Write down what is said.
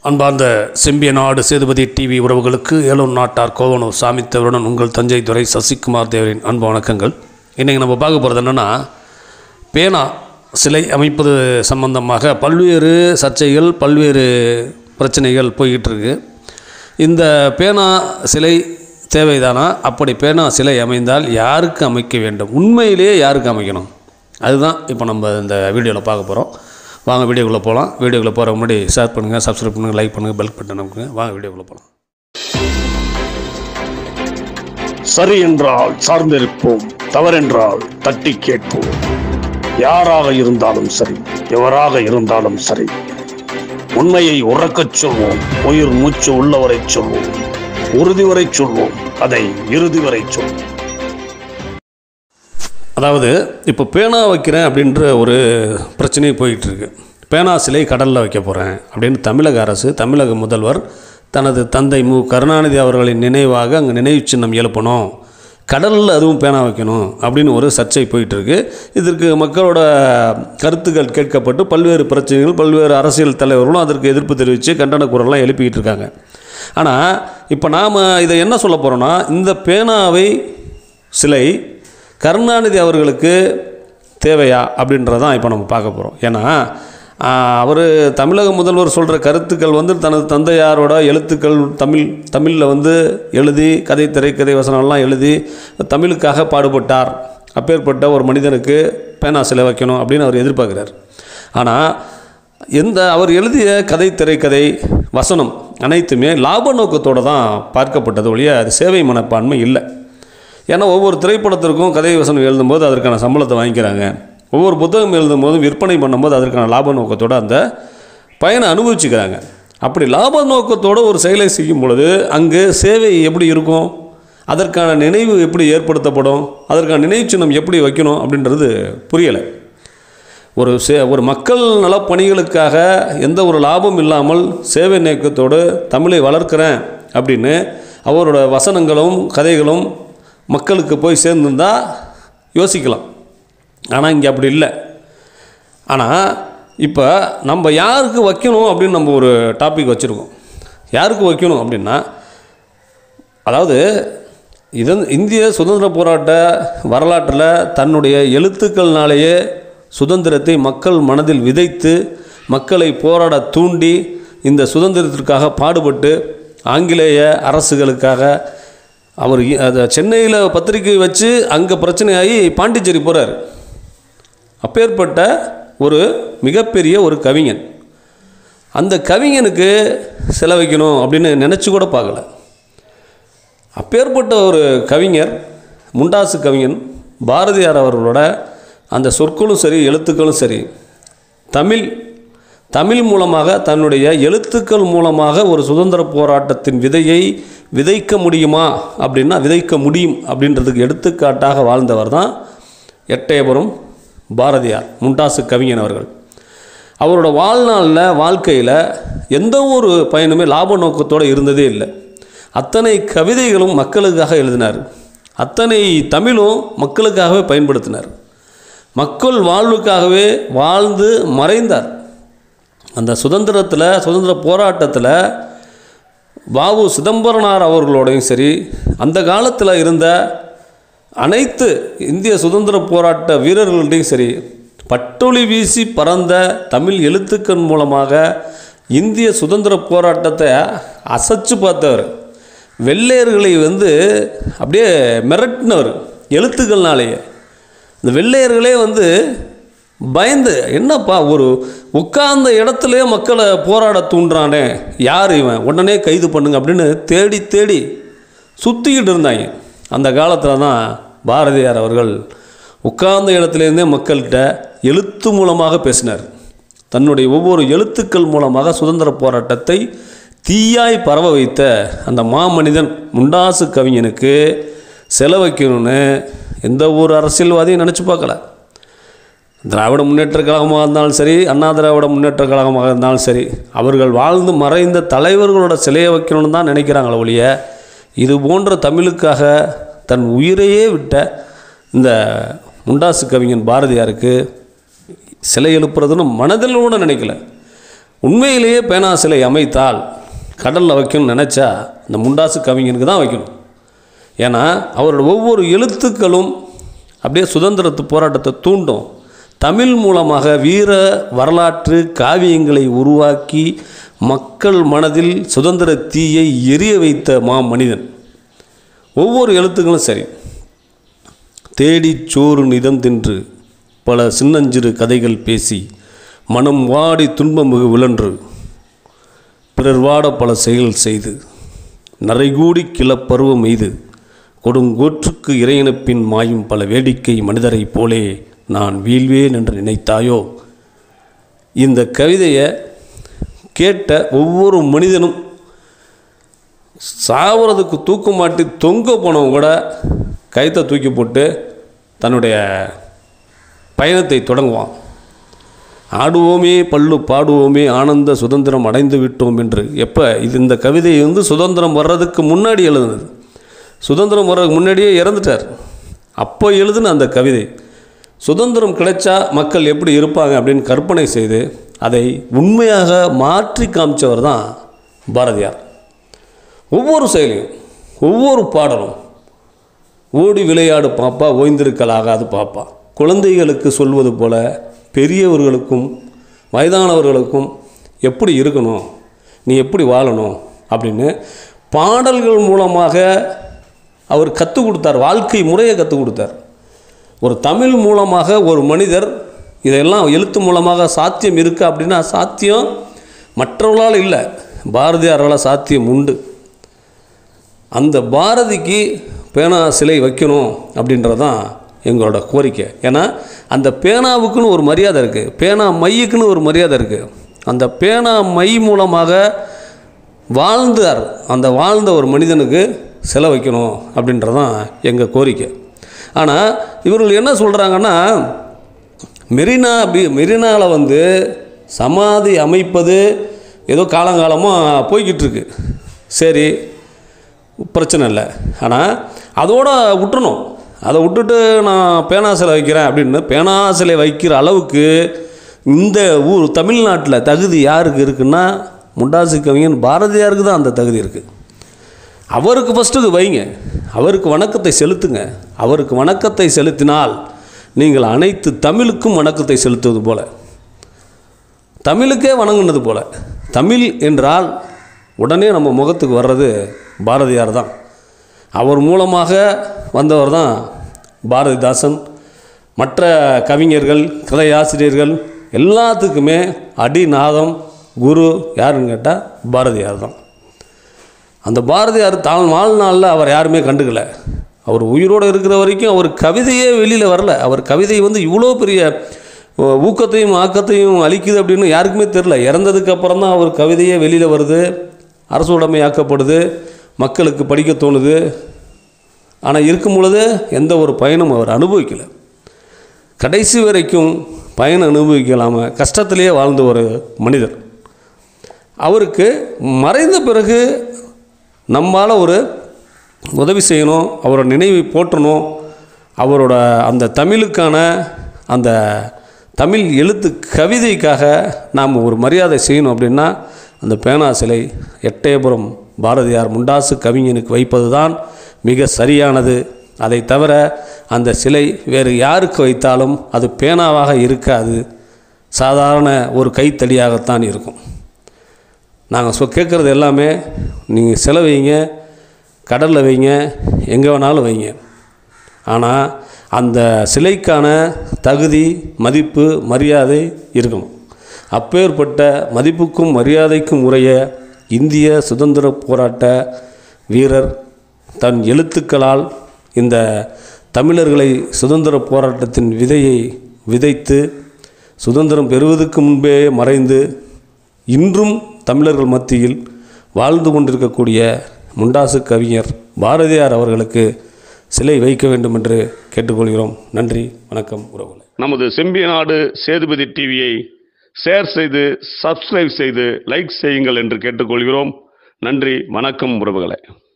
அன்பார்ந்த செம்பிய நாடு சேதுபதி டிவி உறவுகளுக்கு ஏலூர் நாட்டார் கோவனூர் சாமித்தவருடன் உங்கள் தஞ்சை துறை சசிகுமார் தேவரின் அன்பு வணக்கங்கள் இன்றைக்கி நம்ம பார்க்க போகிறது என்னென்னா பேனா சிலை அமைப்பது சம்பந்தமாக பல்வேறு சர்ச்சைகள் பல்வேறு பிரச்சனைகள் போய்கிட்டு இருக்கு இந்த பேனா சிலை தேவைதானா அப்படி பேனா சிலை அமைந்தால் யாருக்கு அமைக்க வேண்டும் உண்மையிலேயே யாருக்கு அமைக்கணும் அதுதான் இப்போ நம்ம இந்த வீடியோவில் பார்க்க போகிறோம் வாங்க வீடியோக்குள்ளே போகலாம் வீடியோக்குள்ளே போகிற முன்னாடி ஷேர் பண்ணுங்கள் சப்ஸ்கிரைப் பண்ணுங்கள் லைக் பண்ணுங்கள் பெல் பட்டன் நமக்குங்க வாங்க வீடியோக்குள்ளே போகலாம் சரி என்றால் சார்ந்திருப்போம் தவறென்றால் தட்டி கேட்போம் யாராக இருந்தாலும் சரி எவராக இருந்தாலும் சரி உண்மையை உறக்கச் சொல்வோம் உயிர் மூச்சு உள்ளவரை சொல்வோம் உறுதி வரை சொல்வோம் அதை இறுதி வரை சொல்வோம் அதாவது இப்போ பேனா வைக்கிறேன் அப்படின்ற ஒரு பிரச்சனை போயிட்டு இருக்கு பேனா சிலை கடலில் வைக்க போகிறேன் அப்படின்னு தமிழக அரசு தமிழக முதல்வர் தனது தந்தை மு கருணாநிதி அவர்களின் நினைவாக அங்கே நினைவு சின்னம் எழுப்பணும் கடலில் அதுவும் பேனா வைக்கணும் அப்படின்னு ஒரு சர்ச்சை போயிட்டு இருக்கு இதற்கு மக்களோட கருத்துக்கள் கேட்கப்பட்டு பல்வேறு பிரச்சனைகள் பல்வேறு அரசியல் தலைவர்களும் அதற்கு எதிர்ப்பு தெரிவித்து கண்டன குரல்லாம் எழுப்பிக்கிட்டு இருக்காங்க ஆனால் இப்போ நாம் இதை என்ன சொல்ல போகிறோன்னா இந்த பேனாவை சிலை கருணாநிதி அவர்களுக்கு தேவையா அப்படின்றதான் இப்போ நம்ம பார்க்க போகிறோம் ஏன்னா அவர் தமிழக முதல்வர் சொல்கிற கருத்துக்கள் வந்து தனது தந்தையாரோட எழுத்துக்கள் தமிழ் தமிழில் வந்து எழுதி கதை திரைக்கதை வசனம்லாம் எழுதி தமிழுக்காக பாடுபட்டார் அப்பேற்பட்ட ஒரு மனிதனுக்கு பேனா சிலை வைக்கணும் அப்படின்னு அவர் எதிர்பார்க்குறார் ஆனால் எந்த அவர் எழுதிய கதை திரைக்கதை வசனம் அனைத்துமே லாப நோக்கத்தோடு தான் பார்க்கப்பட்டது ஒழிய அது சேவை மனப்பான்மை இல்லை ஏன்னா ஒவ்வொரு திரைப்படத்திற்கும் கதை வசனம் எழுதும்போது அதற்கான சம்பளத்தை வாங்கிக்கிறாங்க ஒவ்வொரு புத்தகம் எழுதும் போதும் விற்பனை பண்ணும்போது அதற்கான லாப நோக்கத்தோடு அந்த பயனை அனுபவிச்சுக்கிறாங்க அப்படி லாப நோக்கத்தோடு ஒரு செயலை செய்யும் பொழுது அங்கு சேவை எப்படி இருக்கும் அதற்கான நினைவு எப்படி ஏற்படுத்தப்படும் அதற்கான நினைவு சின்னம் எப்படி வைக்கணும் அப்படின்றது புரியலை ஒரு சே ஒரு மக்கள் நலப்பணிகளுக்காக எந்த ஒரு லாபம் இல்லாமல் சேவை நோக்கத்தோடு தமிழை வளர்க்குறேன் அப்படின்னு அவரோட வசனங்களும் கதைகளும் மக்களுக்கு போய் சேர்ந்துருந்தா யோசிக்கலாம் ஆனால் இங்கே அப்படி இல்லை ஆனால் இப்போ நம்ம யாருக்கு வைக்கணும் அப்படின்னு நம்ம ஒரு டாபிக் வச்சுருக்கோம் யாருக்கு வைக்கணும் அப்படின்னா அதாவது இது இந்திய சுதந்திர போராட்ட வரலாற்றில் தன்னுடைய எழுத்துக்கள்னாலேயே சுதந்திரத்தை மக்கள் மனதில் விதைத்து மக்களை போராட தூண்டி இந்த சுதந்திரத்திற்காக பாடுபட்டு ஆங்கிலேய அரசுகளுக்காக அவர் இ- அதை சென்னையில் பத்திரிக்கை வச்சு அங்கே பிரச்சனையாகி பாண்டிச்சேரி போகிறார் அப்பேற்பட்ட ஒரு மிகப்பெரிய ஒரு கவிஞன் அந்த கவிஞனுக்கு செலவைக்கணும் அப்படின்னு நினச்சி கூட பார்க்கல அப்பேற்பட்ட ஒரு கவிஞர் முண்டாசு கவிஞன் பாரதியார் அவர்களோட அந்த சொற்களும் சரி எழுத்துக்களும் சரி தமிழ் தமிழ் மூலமாக தன்னுடைய எழுத்துக்கள் மூலமாக ஒரு சுதந்திர போராட்டத்தின் விதையை விதைக்க முடியுமா அப்படின்னா விதைக்க முடியும் அப்படின்றதுக்கு எடுத்துக்காட்டாக வாழ்ந்தவர் தான் எட்டயபுரம் பாரதியார் முண்டாசு கவிஞன் அவர்கள் அவரோட வாழ்நாளில் வாழ்க்கையில் எந்த ஒரு பயனுமே லாப நோக்கத்தோடு இருந்ததே இல்லை அத்தனை கவிதைகளும் மக்களுக்காக எழுதினார் அத்தனை தமிழும் மக்களுக்காகவே பயன்படுத்தினார் மக்கள் வாழ்வுக்காகவே வாழ்ந்து மறைந்தார் அந்த சுதந்திரத்தில் சுதந்திர போராட்டத்தில் வாவு சிதம்பரனார் அவர்களோடையும் சரி அந்த காலத்தில் இருந்த அனைத்து இந்திய சுதந்திர போராட்ட வீரர்கள்டையும் சரி பட்டொளி வீசி பறந்த தமிழ் எழுத்துக்கள் மூலமாக இந்திய சுதந்திர போராட்டத்தை அசைச்சு பார்த்தவர் வெள்ளையர்களை வந்து அப்படியே மிரட்டினவர் எழுத்துக்கள்னாலேயே இந்த வெள்ளையர்களே வந்து பயந்து என்னப்பா ஒரு உட்கார்ந்த இடத்துலயே மக்களை போராட தூண்டுறானே யார் இவன் உடனே கைது பண்ணுங்க அப்படின்னு தேடி தேடி சுற்றிக்கிட்டு இருந்தாங்க அந்த காலத்தில் தான் பாரதியார் அவர்கள் உட்கார்ந்த இடத்துலேருந்தே மக்கள்கிட்ட எழுத்து மூலமாக பேசினார் தன்னுடைய ஒவ்வொரு எழுத்துக்கள் மூலமாக சுதந்திர போராட்டத்தை தீயாய் பரவ வைத்த அந்த மாமனிதன் முண்டாசு கவிஞனுக்கு செலவைக்கணும்னு எந்த ஒரு அரசியல்வாதியும் நினச்சி பார்க்கல திராவிட முன்னேற்ற கழகமாக இருந்தாலும் சரி அண்ணா திராவிட முன்னேற்ற கழகமாக இருந்தாலும் சரி அவர்கள் வாழ்ந்து மறைந்த தலைவர்களோட சிலையை வைக்கணும்னு தான் நினைக்கிறாங்களே ஒழிய இது போன்ற தமிழுக்காக தன் உயிரையே விட்ட இந்த முண்டாசு கவிஞன் பாரதியாருக்கு சிலை எழுப்புறதுன்னு மனதில் கூட நினைக்கல உண்மையிலேயே பேனா சிலை அமைத்தால் கடலில் வைக்கணும்னு நினச்சா இந்த முண்டாசு கவிஞனுக்கு தான் வைக்கணும் ஏன்னா அவரோட ஒவ்வொரு எழுத்துக்களும் அப்படியே சுதந்திரத்து போராட்டத்தை தூண்டும் தமிழ் மூலமாக வீர வரலாற்று காவியங்களை உருவாக்கி மக்கள் மனதில் சுதந்திர தீயை எரிய வைத்த மா மனிதன் ஒவ்வொரு எழுத்துக்களும் சரி தேடிச் சோறு நிதம் தின்று பல சின்னஞ்சிறு கதைகள் பேசி மனம் வாடி துன்பமிகு விழன்று பிறர் வாட பல செயல் செய்து நரைகூடி கிளப்பருவம் எய்து கொடுங்கோற்றுக்கு இறையனுப்பின் மாயும் பல வேடிக்கை மனிதரைப் போலே நான் வீழ்வேன் என்று நினைத்தாயோ இந்த கவிதையை கேட்ட ஒவ்வொரு மனிதனும் சாவறதுக்கு தூக்கு மாட்டி தொங்க போனவங்க கூட கயத்தை தூக்கி போட்டு தன்னுடைய பயணத்தை தொடங்குவான் ஆடுவோமே பல்லு பாடுவோமே ஆனந்த சுதந்திரம் அடைந்து விட்டோம் என்று எப்போ இது இந்த கவிதை வந்து சுதந்திரம் வர்றதுக்கு முன்னாடி எழுதுனது சுதந்திரம் வர்றதுக்கு முன்னாடியே இறந்துட்டார் அப்போ எழுதுன அந்த கவிதை சுதந்திரம் கிடைச்சா மக்கள் எப்படி இருப்பாங்க அப்படின்னு கற்பனை செய்து அதை உண்மையாக மாற்றி காமிச்சவர் தான் பாரதியார் ஒவ்வொரு செயலையும் ஒவ்வொரு பாடலும் ஓடி விளையாடு பாப்பா ஓய்ந்திருக்கலாகாது பாப்பா குழந்தைகளுக்கு சொல்வது போல பெரியவர்களுக்கும் வயதானவர்களுக்கும் எப்படி இருக்கணும் நீ எப்படி வாழணும் அப்படின்னு பாடல்கள் மூலமாக அவர் கற்றுக் கொடுத்தார் வாழ்க்கை முறையை கற்றுக் கொடுத்தார் ஒரு தமிழ் மூலமாக ஒரு மனிதர் இதெல்லாம் எழுத்து மூலமாக சாத்தியம் இருக்கா அப்படின்னா சாத்தியம் மற்றவர்களால் இல்லை பாரதியாரால் சாத்தியம் உண்டு அந்த பாரதிக்கு பேனா சிலை வைக்கணும் அப்படின்றது தான் எங்களோட கோரிக்கை ஏன்னா அந்த பேனாவுக்குன்னு ஒரு மரியாதை இருக்குது பேனா மையுக்குன்னு ஒரு மரியாதை இருக்குது அந்த பேனா மை மூலமாக வாழ்ந்தார் அந்த வாழ்ந்த ஒரு மனிதனுக்கு சிலை வைக்கணும் அப்படின்றது தான் எங்கள் கோரிக்கை ஆனால் இவர்கள் என்ன சொல்கிறாங்கன்னா மெரினா பி மெரினாவில் வந்து சமாதி அமைப்பது ஏதோ காலங்காலமாக போய்கிட்டு இருக்கு சரி பிரச்சனை இல்லை ஆனால் அதோட விட்டுறணும் அதை விட்டுட்டு நான் பேனா சிலை வைக்கிறேன் அப்படின்னு பேனா சிலை வைக்கிற அளவுக்கு இந்த ஊர் தமிழ்நாட்டில் தகுதி யாருக்கு இருக்குன்னா முண்டாசு கவிஞன் பாரதியாருக்கு தான் அந்த தகுதி இருக்குது அவருக்கு ஃபஸ்ட்டு வைங்க அவருக்கு வணக்கத்தை செலுத்துங்க அவருக்கு வணக்கத்தை செலுத்தினால் நீங்கள் அனைத்து தமிழுக்கும் வணக்கத்தை செலுத்துவது போல தமிழுக்கே வணங்குனது போல தமிழ் என்றால் உடனே நம்ம முகத்துக்கு வர்றது பாரதியார் தான் அவர் மூலமாக வந்தவர் தான் பாரதிதாசன் மற்ற கவிஞர்கள் கதை ஆசிரியர்கள் எல்லாத்துக்குமே அடிநாதம் குரு யாருன்னு கேட்டால் பாரதியார் தான் அந்த பாரதியார் தான் வாழ்நாளில் அவர் யாருமே கண்டுக்கல அவர் உயிரோடு இருக்கிற வரைக்கும் அவர் கவிதையே வெளியில் வரல அவர் கவிதை வந்து இவ்வளோ பெரிய அஹ், ஊக்கத்தையும் ஆக்கத்தையும் அளிக்குது அப்படின்னு யாருக்குமே தெரில இறந்ததுக்கு அப்புறம் தான் அவர் கவிதையே வெளியில் வருது அரசு உடைமையாக்கப்படுது மக்களுக்கு படிக்க தோணுது ஆனால் இருக்கும் பொழுது எந்த ஒரு பயனும் அவர் அனுபவிக்கலை கடைசி வரைக்கும் பயன் அனுபவிக்கலாமல் கஷ்டத்திலேயே வாழ்ந்த ஒரு மனிதர் அவருக்கு மறைந்த பிறகு நம்மால் ஒரு உதவி செய்யணும் அவரோட நினைவை போற்றணும் அவரோட அந்த தமிழுக்கான அந்த தமிழ் எழுத்து கவிதைக்காக நாம் ஒரு மரியாதை செய்யணும் அப்படின்னா அந்த பேனா சிலை எட்டயபுரம் பாரதியார் முண்டாசு கவிஞனுக்கு வைப்பது தான் மிக சரியானது அதை தவிர அந்த சிலை வேறு யாருக்கு வைத்தாலும் அது பேனாவாக இருக்காது சாதாரண ஒரு கைத்தடியாகத்தான் இருக்கும் நாங்கள் சொ கேட்குறது எல்லாமே நீங்கள் சிலை வைங்க கடலில் வைங்க எங்கே வேணாலும் வைங்க ஆனால் அந்த சிலைக்கான தகுதி மதிப்பு மரியாதை இருக்கணும் அப்பேற்பட்ட மதிப்புக்கும் மரியாதைக்கும் உரிய இந்திய சுதந்திர போராட்ட வீரர் தன் எழுத்துக்களால் இந்த தமிழர்களை சுதந்திர போராட்டத்தின் விதையை விதைத்து சுதந்திரம் பெறுவதற்கு முன்பே மறைந்து இன்றும் தமிழர்கள் மத்தியில் வாழ்ந்து கொண்டிருக்கக்கூடிய முண்டாசு கவிஞர் பாரதியார் அவர்களுக்கு சிலை வைக்க வேண்டும் என்று கேட்டுக்கொள்கிறோம் நன்றி வணக்கம் உறவுகளை நமது செம்பிய நாடு சேதுபதி டிவியை ஷேர் செய்து சப்ஸ்கிரைப் செய்து லைக் செய்யுங்கள் என்று கேட்டுக்கொள்கிறோம் நன்றி வணக்கம் உறவுகளே